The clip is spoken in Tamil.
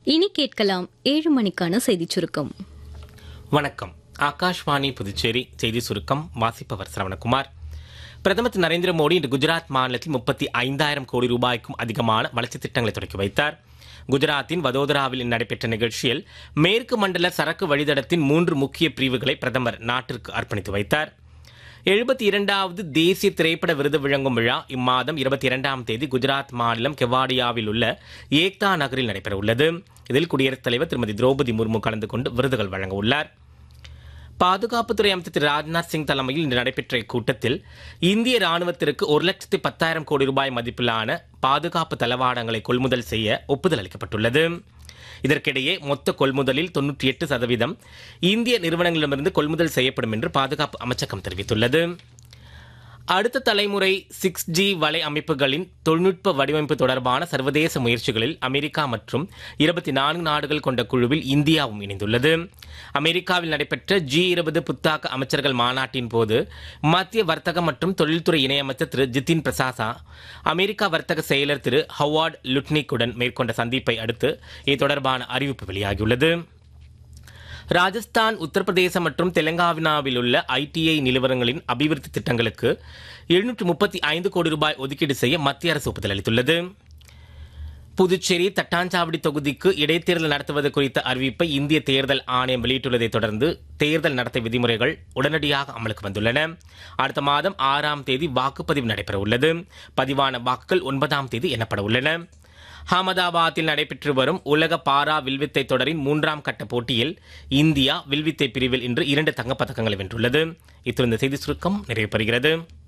இனி கேட்கலாம் ஏழு மணிக்கான செய்திச் சுருக்கம் வணக்கம் ஆகாஷ்வாணி புதுச்சேரி செய்தி சுருக்கம் வாசிப்பவர் சரவணகுமார் பிரதமர் திரு நரேந்திர மோடி இன்று குஜராத் மாநிலத்தில் முப்பத்தி ஐந்தாயிரம் கோடி ரூபாய்க்கும் அதிகமான வளர்ச்சித் திட்டங்களை தொடக்கி வைத்தார் குஜராத்தின் வதோதராவில் இன்று நடைபெற்ற நிகழ்ச்சியில் மேற்கு மண்டல சரக்கு வழித்தடத்தின் மூன்று முக்கிய பிரிவுகளை பிரதமர் நாட்டிற்கு அர்ப்பணித்து வைத்தார் எழுபத்தி இரண்டாவது தேசிய திரைப்பட விருது வழங்கும் விழா இம்மாதம் இருபத்தி இரண்டாம் தேதி குஜராத் மாநிலம் கெவாடியாவில் உள்ள ஏக்தா நகரில் நடைபெற உள்ளது இதில் குடியரசுத் தலைவர் திருமதி திரௌபதி முர்மு கலந்து கொண்டு விருதுகள் வழங்க உள்ளார் பாதுகாப்புத்துறை அமைச்சர் திரு ராஜ்நாத் சிங் தலைமையில் இன்று நடைபெற்ற இக்கூட்டத்தில் இந்திய ராணுவத்திற்கு ஒரு லட்சத்தி பத்தாயிரம் கோடி ரூபாய் மதிப்பிலான பாதுகாப்பு தளவாடங்களை கொள்முதல் செய்ய ஒப்புதல் அளிக்கப்பட்டுள்ளது இதற்கிடையே மொத்த கொள்முதலில் தொன்னூற்றி எட்டு சதவீதம் இந்திய நிறுவனங்களிடமிருந்து கொள்முதல் செய்யப்படும் என்று பாதுகாப்பு அமைச்சகம் தெரிவித்துள்ளது அடுத்த தலைமுறை சிக்ஸ் ஜி வலை அமைப்புகளின் தொழில்நுட்ப வடிவமைப்பு தொடர்பான சர்வதேச முயற்சிகளில் அமெரிக்கா மற்றும் இருபத்தி நான்கு நாடுகள் கொண்ட குழுவில் இந்தியாவும் இணைந்துள்ளது அமெரிக்காவில் நடைபெற்ற ஜி இருபது புத்தாக்க அமைச்சர்கள் மாநாட்டின் போது மத்திய வர்த்தக மற்றும் தொழில்துறை இணையமைச்சர் திரு ஜிதின் பிரசாசா அமெரிக்கா வர்த்தக செயலர் திரு ஹவார்ட் லுட்னிக்குடன் மேற்கொண்ட சந்திப்பை அடுத்து இது தொடர்பான அறிவிப்பு வெளியாகியுள்ளது ராஜஸ்தான் உத்தரப்பிரதேசம் மற்றும் தெலங்கானாவில் உள்ள ஐடிஐ நிறுவனங்களின் அபிவிருத்தி திட்டங்களுக்கு எழுநூற்று முப்பத்தி ஐந்து கோடி ரூபாய் ஒதுக்கீடு செய்ய மத்திய அரசு ஒப்புதல் அளித்துள்ளது புதுச்சேரி தட்டாஞ்சாவடி தொகுதிக்கு இடைத்தேர்தல் நடத்துவது குறித்த அறிவிப்பை இந்திய தேர்தல் ஆணையம் வெளியிட்டுள்ளதை தொடர்ந்து தேர்தல் நடத்தை விதிமுறைகள் உடனடியாக அமலுக்கு வந்துள்ளன அடுத்த மாதம் ஆறாம் தேதி வாக்குப்பதிவு நடைபெற உள்ளது பதிவான வாக்குகள் ஒன்பதாம் தேதி எண்ணப்பட உள்ளன அகமதாபாத்தில் நடைபெற்று வரும் உலக பாரா வில்வித்தை தொடரின் மூன்றாம் கட்ட போட்டியில் இந்தியா வில்வித்தை பிரிவில் இன்று இரண்டு தங்கப்பதக்கங்களை வென்றுள்ளது இத்துடன் இந்த செய்தி சுருக்கம் நிறைவு பெறுகிறது